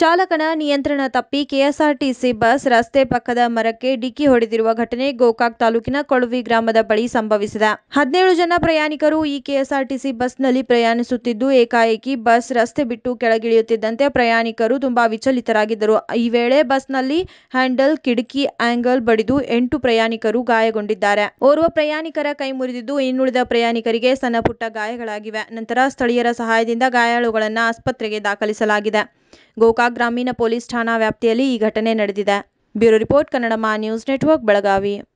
ಚಾಲಕನ ನಿಯಂತ್ರಣ ತಪ್ಪಿ ಕೆಎಸ್ಆರ್ಟಿಸಿ ಬಸ್ ರಸ್ತೆ ಪಕ್ಕದ ಮರಕ್ಕೆ ಡಿಕ್ಕಿ ಹೊಡೆದಿರುವ ಘಟನೆ ಗೋಕಾಕ್ ತಾಲೂಕಿನ ಕೊಳವಿ ಗ್ರಾಮದ ಬಳಿ ಸಂಭವಿಸಿದೆ ಹದಿನೇಳು ಜನ ಪ್ರಯಾಣಿಕರು ಈ ಕೆಎಸ್ಆರ್ಟಿಸಿ ಬಸ್ನಲ್ಲಿ ಪ್ರಯಾಣಿಸುತ್ತಿದ್ದು ಏಕಾಏಕಿ ಬಸ್ ರಸ್ತೆ ಬಿಟ್ಟು ಕೆಳಗಿಳಿಯುತ್ತಿದ್ದಂತೆ ಪ್ರಯಾಣಿಕರು ತುಂಬಾ ವಿಚಲಿತರಾಗಿದ್ದರು ಈ ವೇಳೆ ಬಸ್ನಲ್ಲಿ ಹ್ಯಾಂಡಲ್ ಕಿಡಕಿ ಆಂಗಲ್ ಬಡಿದು ಎಂಟು ಪ್ರಯಾಣಿಕರು ಗಾಯಗೊಂಡಿದ್ದಾರೆ ಓರ್ವ ಪ್ರಯಾಣಿಕರ ಕೈ ಮುರಿದಿದ್ದು ಇನ್ನುಳಿದ ಪ್ರಯಾಣಿಕರಿಗೆ ಸಣ್ಣಪುಟ್ಟ ಗಾಯಗಳಾಗಿವೆ ನಂತರ ಸ್ಥಳೀಯರ ಸಹಾಯದಿಂದ ಗಾಯಾಳುಗಳನ್ನು ಆಸ್ಪತ್ರೆಗೆ ದಾಖಲಿಸಲಾಗಿದೆ ಗೋಕಾಕ್ ಗ್ರಾಮೀಣ ಪೊಲೀಸ್ ಠಾಣಾ ವ್ಯಾಪ್ತಿಯಲ್ಲಿ ಈ ಘಟನೆ ನಡೆದಿದೆ ಬ್ಯೂರೋ ರಿಪೋರ್ಟ್ ಕನ್ನಡಮ ನ್ಯೂಸ್ ನೆಟ್ವರ್ಕ್ ಬೆಳಗಾವಿ